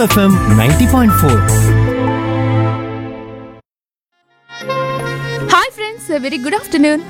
FM ninety point four hi friends very good afternoon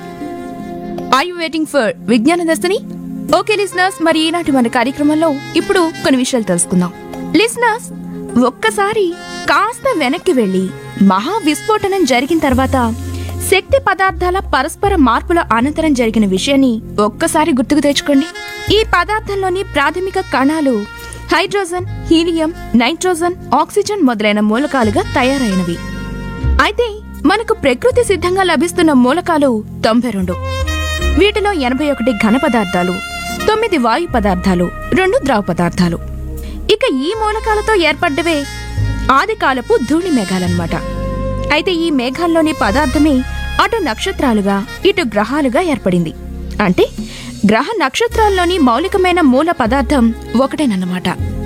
I you waiting for Vignana Darshini okay listeners మరి ఈనాటి మన కార్యక్రమంలో ఇప్పుడు కొన్ని విషయాలు తెలుసుకుందాం లిసనర్స్ ఒక్కసారి కాస్త వెనక్కి వెళ్లి మహా విస్ఫోటనం జరిగిన తర్వాత శక్తి పదార్థాల పరస్పర మార్పుల అనంతరం జరిగిన విషయాన్ని ఒక్కసారి గుర్తుకు తెచ్చుకోండి ఈ పదార్థంలోని ప్రాథమిక కణాలు హైడ్రోజన్ హీలియం నైట్రోజన్ ఆక్సిజన్ మొదలైన మూలకాలుగా తయారైనవి అయితే మనకు ప్రకృతి సిద్ధంగా లభిస్తున్న మూలకాలు తొంభై రెండు వీటిలో ఎనభై ఒకటి ఘన పదార్థాలు తొమ్మిది వాయు పదార్థాలు రెండు ద్రవ పదార్థాలు ఇక ఈ మూలకాలతో ఏర్పడ్డవే ఆది కాలపు ధూళి మేఘాలన్నమాట అయితే ఈ మేఘాల్లోని పదార్థమే అటు నక్షత్రాలుగా ఇటు గ్రహాలుగా ఏర్పడింది అంటే గ్రహ నక్షత్రాల్లోని మౌలికమైన మూల పదార్థం ఒకటేనన్నమాట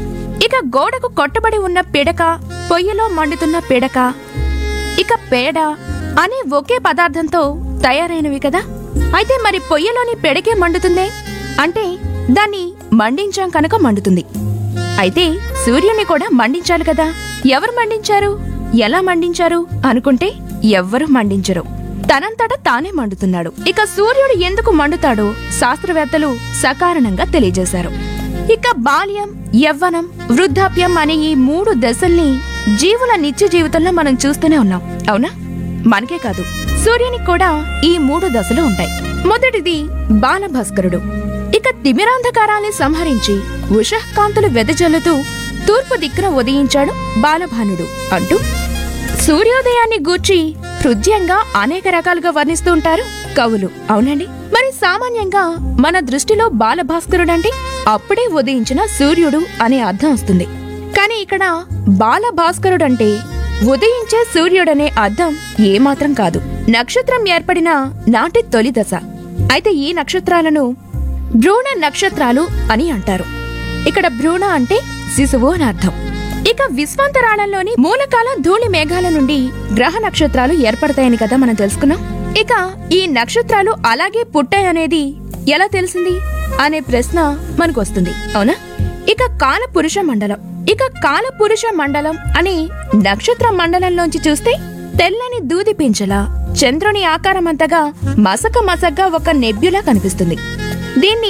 ఇక గోడకు కొట్టబడి ఉన్న పిడక పొయ్యిలో మండుతున్న పిడక ఇక పేడ అనే ఒకే పదార్థంతో తయారైనవి కదా అయితే మరి పొయ్యిలోని పెడకే మండుతుందే అంటే దాన్ని మండించాం కనుక మండుతుంది అయితే సూర్యుని కూడా మండించాలి కదా ఎవరు మండించారు ఎలా మండించారు అనుకుంటే ఎవ్వరు మండించరు తనంతట తానే మండుతున్నాడు ఇక సూర్యుడు ఎందుకు మండుతాడో శాస్త్రవేత్తలు సకారణంగా తెలియజేశారు ఇక బాల్యం యవ్వనం వృద్ధాప్యం అనే ఈ మూడు దశల్ని జీవుల నిత్య జీవితంలో మనం చూస్తూనే ఉన్నాం అవునా మనకే కాదు సూర్యునికి కూడా ఈ మూడు దశలు ఉంటాయి మొదటిది బాలభస్కరుడు ఇక తిమిరాంధకారాన్ని సంహరించి ఉషఃకాంతులు వెదజల్లుతూ తూర్పు దిక్కున ఉదయించాడు బాలభానుడు అంటూ సూర్యోదయాన్ని గూర్చి హృదయంగా అనేక రకాలుగా వర్ణిస్తూ ఉంటారు కవులు అవునండి మరి సామాన్యంగా మన దృష్టిలో బాలభాస్కరుడంటే అప్పుడే ఉదయించిన సూర్యుడు అనే అర్థం వస్తుంది కానీ ఇక్కడ బాలభాస్కరుడంటే ఉదయించే సూర్యుడనే అర్థం ఏమాత్రం కాదు నక్షత్రం ఏర్పడిన నాటి తొలి దశ అయితే ఈ నక్షత్రాలను భ్రూణ నక్షత్రాలు అని అంటారు ఇక్కడ భ్రూణ అంటే శిశువు అని అర్థం ఇక విశ్వాంతరాళంలోని మూలకాల ధూళి మేఘాల నుండి గ్రహ నక్షత్రాలు ఏర్పడతాయని కదా మనం తెలుసుకున్నాం ఇక ఈ నక్షత్రాలు అలాగే పుట్టాయనేది ఎలా తెలిసింది అనే ప్రశ్న మనకు వస్తుంది అవునా ఇక కాలపురుష మండలం ఇక కాలపురుష మండలం అనే నక్షత్ర మండలంలోంచి చూస్తే తెల్లని దూది పింఛల చంద్రుని ఆకారమంతగా మసక మసగ్గా ఒక నెబ్యులా కనిపిస్తుంది దీన్ని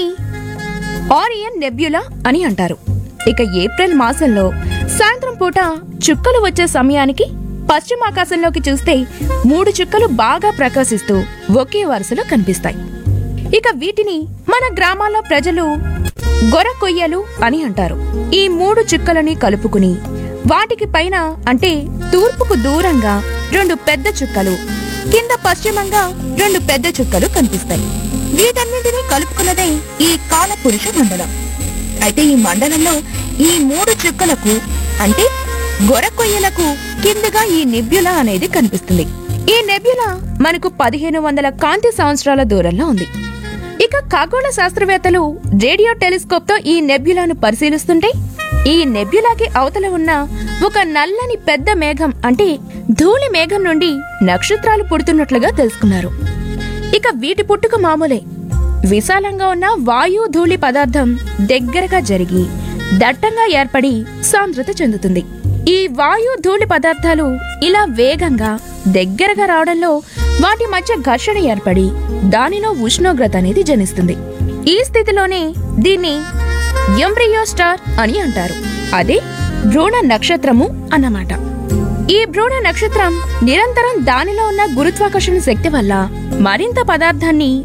ఆరియన్ నెబ్యులా అని అంటారు ఇక ఏప్రిల్ మాసంలో సాయంత్రం పూట చుక్కలు వచ్చే సమయానికి పశ్చిమాకాశంలోకి చూస్తే మూడు చుక్కలు బాగా ప్రకాశిస్తూ ఒకే వరుసలో కనిపిస్తాయి ఇక వీటిని మన గ్రామాల్లో ప్రజలు గొర కొయ్యలు అని అంటారు ఈ మూడు చుక్కలని కలుపుకుని వాటికి పైన అంటే తూర్పుకు దూరంగా రెండు పెద్ద చుక్కలు కింద పశ్చిమంగా రెండు పెద్ద చుక్కలు కనిపిస్తాయి వీటన్నింటినీ కలుపుకున్నదే ఈ కాలపురుష మండలం అయితే ఈ మండలంలో ఈ మూడు చుక్కలకు అంటే గొరకొయ్యలకు కిందగా ఈ నెబ్యులా అనేది కనిపిస్తుంది ఈ నెబ్యులా మనకు పదిహేను వందల కాంతి సంవత్సరాల దూరంలో ఉంది ఇక ఖగోళ శాస్త్రవేత్తలు రేడియో టెలిస్కోప్ తో ఈ నెబ్యులాను పరిశీలిస్తుంటే ఈ నెబ్యులాకి అవతల ఉన్న ఒక నల్లని పెద్ద మేఘం అంటే ధూళి మేఘం నుండి నక్షత్రాలు పుడుతున్నట్లుగా తెలుసుకున్నారు ఇక వీటి పుట్టుక మామూలే విశాలంగా ఉన్న వాయు ధూళి పదార్థం దగ్గరగా జరిగి దట్టంగా ఏర్పడి సాంద్రత చెందుతుంది ఈ వాయు ధూళి పదార్థాలు ఇలా వేగంగా దగ్గరగా రావడంలో వాటి మధ్య ఘర్షణ ఏర్పడి దానిలో ఉష్ణోగ్రత అనేది జనిస్తుంది ఈ స్థితిలోనే దీన్ని ఎంబ్రియో స్టార్ అని అంటారు అదే భ్రూణ నక్షత్రము అన్నమాట ఈ భ్రూణ నక్షత్రం నిరంతరం దానిలో ఉన్న గురుత్వాకర్షణ శక్తి వల్ల మరింత పదార్థాన్ని